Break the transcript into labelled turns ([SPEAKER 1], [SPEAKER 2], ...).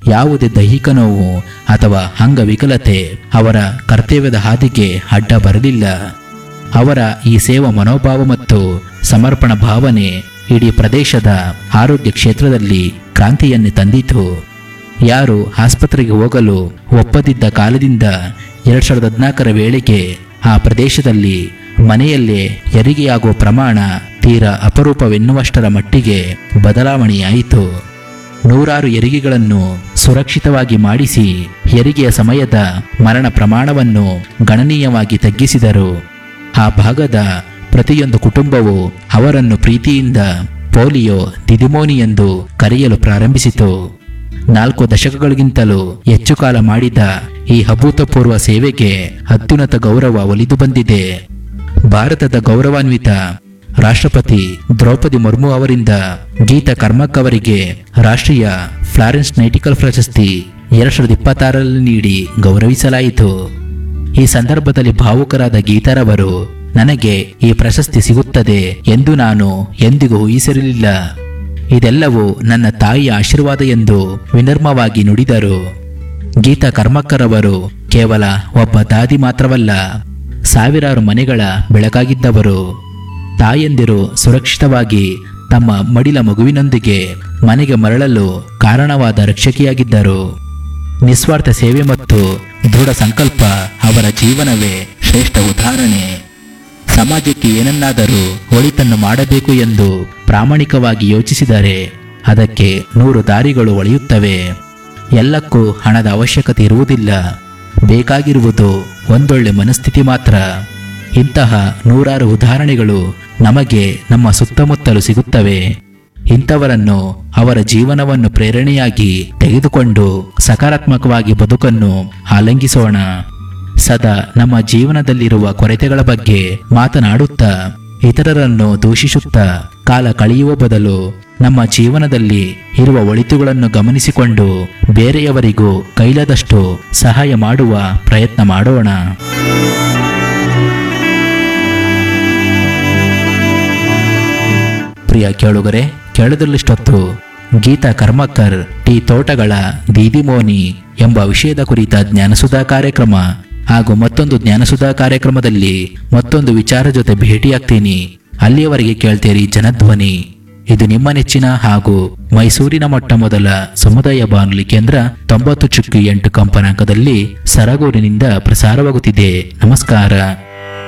[SPEAKER 1] ಯಾವುದೇ ದೈಹಿಕ ನೋವು ಅಥವಾ ಅಂಗವಿಕಲತೆ ಅವರ ಕರ್ತವ್ಯದ ಹಾದಿಗೆ ಅಡ್ಡ ಬರಲಿಲ್ಲ ಅವರ ಈ ಸೇವಾ ಮನೋಭಾವ ಮತ್ತು ಸಮರ್ಪಣ ಭಾವನೆ ಇಡೀ ಪ್ರದೇಶದ ಆರೋಗ್ಯ ಕ್ಷೇತ್ರದಲ್ಲಿ ಕ್ರಾಂತಿಯನ್ನೇ ತಂದಿತು ಯಾರು ಆಸ್ಪತ್ರೆಗೆ ಹೋಗಲು ಒಪ್ಪದಿದ್ದ ಕಾಲದಿಂದ ಎರಡ್ ಸಾವಿರದ ಹದಿನಾಲ್ಕರ ವೇಳೆಗೆ ಆ ಪ್ರದೇಶದಲ್ಲಿ ಮನೆಯಲ್ಲೇ ಹೆರಿಗೆಯಾಗುವ ಪ್ರಮಾಣ ತೀರಾ ಅಪರೂಪವೆನ್ನುವಷ್ಟರ ಮಟ್ಟಿಗೆ ಬದಲಾವಣೆಯಾಯಿತು ನೂರಾರು ಹೆರಿಗೆಗಳನ್ನು ಸುರಕ್ಷಿತವಾಗಿ ಮಾಡಿಸಿ ಹೆರಿಗೆಯ ಸಮಯದ ಮರಣ ಪ್ರಮಾಣವನ್ನು ಗಣನೀಯವಾಗಿ ತಗ್ಗಿಸಿದರು ಆ ಭಾಗದ ಪ್ರತಿಯೊಂದು ಕುಟುಂಬವು ಅವರನ್ನು ಪ್ರೀತಿಯಿಂದ ಪೋಲಿಯೋ ದಿದಿಮೋನಿ ಎಂದು ಕರೆಯಲು ಪ್ರಾರಂಭಿಸಿತು ನಾಲ್ಕು ದಶಕಗಳಿಗಿಂತಲೂ ಹೆಚ್ಚು ಕಾಲ ಮಾಡಿದ ಈ ಅಭೂತಪೂರ್ವ ಸೇವೆಗೆ ಅತ್ಯುನ್ನತ ಗೌರವ ಒಲಿದು ಬಂದಿದೆ ಭಾರತದ ಗೌರವಾನ್ವಿತ ರಾಷ್ಟ್ರಪತಿ ದ್ರೌಪದಿ ಮುರ್ಮು ಅವರಿಂದ ಗೀತಾ ಕರ್ಮಕ್ ಅವರಿಗೆ ರಾಷ್ಟ್ರೀಯ ಫ್ಲಾರೆನ್ಸ್ ನೈಟಿಕಲ್ ಪ್ರಶಸ್ತಿ ಎರಡ್ ಸಾವಿರದ ಇಪ್ಪತ್ತಾರರಲ್ಲಿ ನೀಡಿ ಗೌರವಿಸಲಾಯಿತು ಈ ಸಂದರ್ಭದಲ್ಲಿ ಭಾವುಕರಾದ ಗೀತಾರವರು ನನಗೆ ಈ ಪ್ರಶಸ್ತಿ ಸಿಗುತ್ತದೆ ಎಂದು ನಾನು ಎಂದಿಗೂ ಊಹಿಸಿರಲಿಲ್ಲ ಇದೆಲ್ಲವೂ ನನ್ನ ತಾಯಿಯ ಆಶೀರ್ವಾದ ಎಂದು ವಿನರ್ಮವಾಗಿ ನುಡಿದರು ಗೀತಾ ಕರ್ಮಕ್ಕರ್ ಅವರು ಕೇವಲ ಒಬ್ಬ ದಾದಿ ಮಾತ್ರವಲ್ಲ ಸಾವಿರಾರು ಮನೆಗಳ ಬೆಳಕಾಗಿದ್ದವರು ತಾಯಂದಿರು ಸುರಕ್ಷಿತವಾಗಿ ತಮ್ಮ ಮಡಿಲ ಮಗುವಿನೊಂದಿಗೆ ಮನೆಗೆ ಮರಳಲು ಕಾರಣವಾದ ರಕ್ಷಕಿಯಾಗಿದ್ದರು ನಿಸ್ವಾರ್ಥ ಸೇವೆ ಮತ್ತು ದೃಢ ಸಂಕಲ್ಪ ಅವರ ಜೀವನವೇ ಶ್ರೇಷ್ಠ ಉದಾಹರಣೆ ಸಮಾಜಕ್ಕೆ ಏನನ್ನಾದರೂ ಒಳಿತನ್ನು ಮಾಡಬೇಕು ಎಂದು ಪ್ರಾಮಾಣಿಕವಾಗಿ ಯೋಚಿಸಿದರೆ ಅದಕ್ಕೆ ನೂರು ದಾರಿಗಳು ಒಳೆಯುತ್ತವೆ ಎಲ್ಲಕ್ಕೂ ಹಣದ ಅವಶ್ಯಕತೆ ಇರುವುದಿಲ್ಲ ಬೇಕಾಗಿರುವುದು ಒಂದೊಳ್ಳೆ ಮನಸ್ಥಿತಿ ಮಾತ್ರ ಇಂತಹ ನೂರಾರು ಉದಾಹರಣೆಗಳು ನಮಗೆ ನಮ್ಮ ಸುತ್ತಮುತ್ತಲು ಸಿಗುತ್ತವೆ ಇಂಥವರನ್ನು ಅವರ ಜೀವನವನ್ನು ಪ್ರೇರಣೆಯಾಗಿ ತೆಗೆದುಕೊಂಡು ಸಕಾರಾತ್ಮಕವಾಗಿ ಬದುಕನ್ನು ಆಲಂಗಿಸೋಣ ಸದಾ ನಮ್ಮ ಜೀವನದಲ್ಲಿರುವ ಕೊರತೆಗಳ ಬಗ್ಗೆ ಮಾತನಾಡುತ್ತಾ ಇತರರನ್ನು ದೂಷಿಸುತ್ತಾ ಕಾಲ ಕಳೆಯುವ ಬದಲು ನಮ್ಮ ಜೀವನದಲ್ಲಿ ಇರುವ ಒಳಿತುಗಳನ್ನು ಗಮನಿಸಿಕೊಂಡು ಬೇರೆಯವರಿಗೂ ಕೈಲಾದಷ್ಟು ಸಹಾಯ ಮಾಡುವ ಪ್ರಯತ್ನ ಮಾಡೋಣ ಪ್ರಿಯ ಕೇಳುಗರೆ ಕೇಳದಲ್ಲಿಷ್ಟೊತ್ತು ಗೀತಾ ಕರ್ಮಕ್ಕರ್ ಟಿ ತೋಟಗಳ ದೀದಿಮೋನಿ ಎಂಬ ವಿಷಯದ ಕುರಿತ ಜ್ಞಾನಸುಧಾ ಕಾರ್ಯಕ್ರಮ ಹಾಗೂ ಮತ್ತೊಂದು ಜ್ಞಾನಸುಧಾ ಕಾರ್ಯಕ್ರಮದಲ್ಲಿ ಮತ್ತೊಂದು ವಿಚಾರ ಜೊತೆ ಭೇಟಿಯಾಗ್ತೀನಿ ಅಲ್ಲಿಯವರೆಗೆ ಕೇಳ್ತೀರಿ ಜನಧ್ವನಿ ಇದು ನಿಮ್ಮ ನೆಚ್ಚಿನ ಹಾಗೂ ಮೈಸೂರಿನ ಮೊಟ್ಟ ಮೊದಲ ಸಮುದಾಯ ಬಾನುಲಿ ಕೇಂದ್ರ ತೊಂಬತ್ತು ಚುಕ್ಕಿ ಎಂಟು ಕಂಪನಾಂಕದಲ್ಲಿ ಸರಗೂರಿನಿಂದ ಪ್ರಸಾರವಾಗುತ್ತಿದೆ ನಮಸ್ಕಾರ